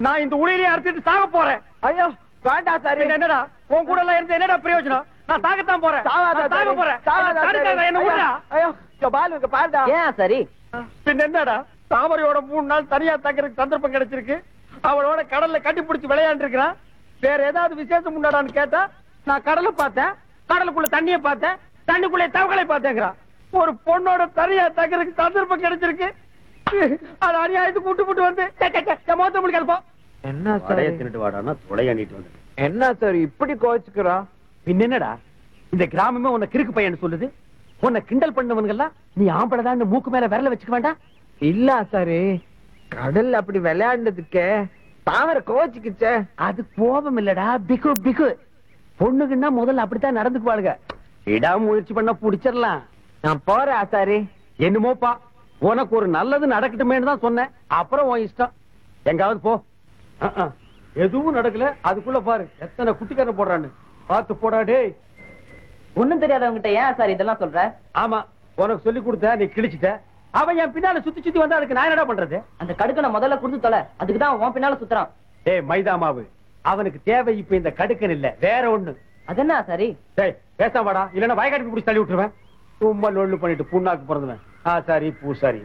நான் இந்த உளியிலே அறுத்துட்டு சாக போறேன் ஐயோ வேண்டாம் சார் பின்ன என்னடா உன் கூட எல்லாம் இருந்து என்னடா பிரயோஜனம் நான் சாகத்தான் போறேன் சாவாதா நான் சாக சரி. போறேன் சாவாதா என்ன தடுக்காத, சரி. என்ன விடுடா ஐயோ ஐயோ பால் இங்க பாருடா ஏன் சரி பின்ன என்னடா தாமரையோட மூணு நாள் தனியா தங்கறதுக்கு சந்தர்ப்பம் கிடைச்சிருக்கு அவளோட கடல்ல கட்டி பிடிச்சி விளையாண்டு இருக்கிறான் வேற ஏதாவது விசேஷம் உண்டாடான்னு கேட்டா நான் கடலை பார்த்தேன் கடலுக்குள்ள தண்ணிய பார்த்தேன் தண்ணிக்குள்ள தவகளை பார்த்தேங்கிறான் ஒரு பொண்ணோட தனியா தங்கறதுக்கு சந்தர்ப்பம் கிடைச்சிருக்கு அது அநியாயத்துக்கு கூட்டு போட்டு வந்து சே, சே, சே, என் முகத்தை முடிக்காது போ என்ன சார் தின்னுட்டு வாடான்னா தொலையாண்டிட்டு வந்து என்ன சார் இப்படி கோச்சுக்கிறான் பின்ன என்னடா இந்த கிராமமே உன்னை கிறுக்கு பையன் சொல்லுது உன்னை கிண்டல் பண்ணவனுங்கெல்லாம் நீ ஆம்பளதான்னு மூக்கு மேல விரல வச்சுக்க வேண்டாம் இல்ல சார் கடல்ல அப்படி விளையாண்டதுக்கே தாமரை கோச்சுக்குச்சே அது கோபம் இல்லடா பிகு பிகு பொண்ணுக்குன்னா முதல்ல அப்படித்தான் நடந்துக்குவாளுங்க இடா முயற்சி பண்ண புடிச்சிடலாம் நான் போறேன் ஆசாரி என்னமோப்பா உனக்கு ஒரு நல்லது நடக்கட்டுமேன்னு தான் சொன்னேன் அப்புறம் உன் இஷ்டம் எங்காவது போ அஹ், அஹ். எதுவும் நடக்கல அதுக்குள்ள பாரு எத்தனை குட்டிக்காரன் போடுறான்னு பார்த்து போடா டேய் ஒண்ணும் தெரியாதவங்கிட்ட ஏன் சார் இதெல்லாம் சொல்ற ஆமா உனக்கு சொல்லி கொடுத்த நீ கிழிச்சிட்ட அவன் என் பின்னால சுத்தி சுத்தி வந்தா அதுக்கு நான் என்னடா பண்றது அந்த கடுக்கனை முதல்ல கொடுத்து தொலை அதுக்கு தான் உன் பின்னால சுத்துறான் டேய் மைதா மாவு அவனுக்கு தேவை இப்ப இந்த கடுக்கன் இல்ல வேற ஒண்ணு அது என்ன சரி டேய் பேசாம வாடா இல்லன்னா வயக்காட்டுக்கு பிடிச்சி தள்ளி விட்டுருவேன் சும்மா லொள்ளு பண்ணிட்டு புண்ணாக்கு பிறந்தவன் ஆ சாரி பூசாரி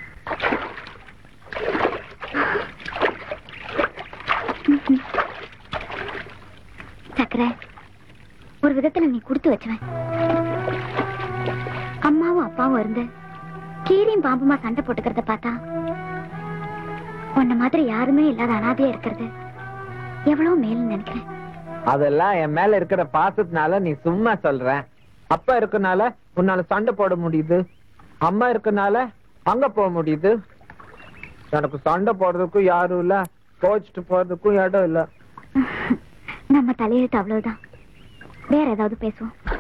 சக்கரை ஒரு விதத்துல நீ கொடுத்து வச்சவன் அம்மாவும் அப்பாவும் இருந்து கீரியும் பாம்புமா சண்டை போட்டுக்கிறத பார்த்தா உன்ன மாதிரி யாருமே இல்லாத அனாதையா இருக்கிறது எவ்வளவு மேல்னு நினைக்கிறேன் அதெல்லாம் என் மேல இருக்கிற பாசத்தினால நீ சும்மா சொல்ற அப்பா இருக்கனால உன்னால சண்டை போட முடியுது அம்மா இருக்கனால அங்க போக முடியுது எனக்கு சண்டை போடுறதுக்கும் யாரும் இல்ல கோச்சிட்டு போறதுக்கும் இடம் இல்ல நம்ம தலையெழுத்து அவ்வளவுதான் வேற ஏதாவது பேசுவோம்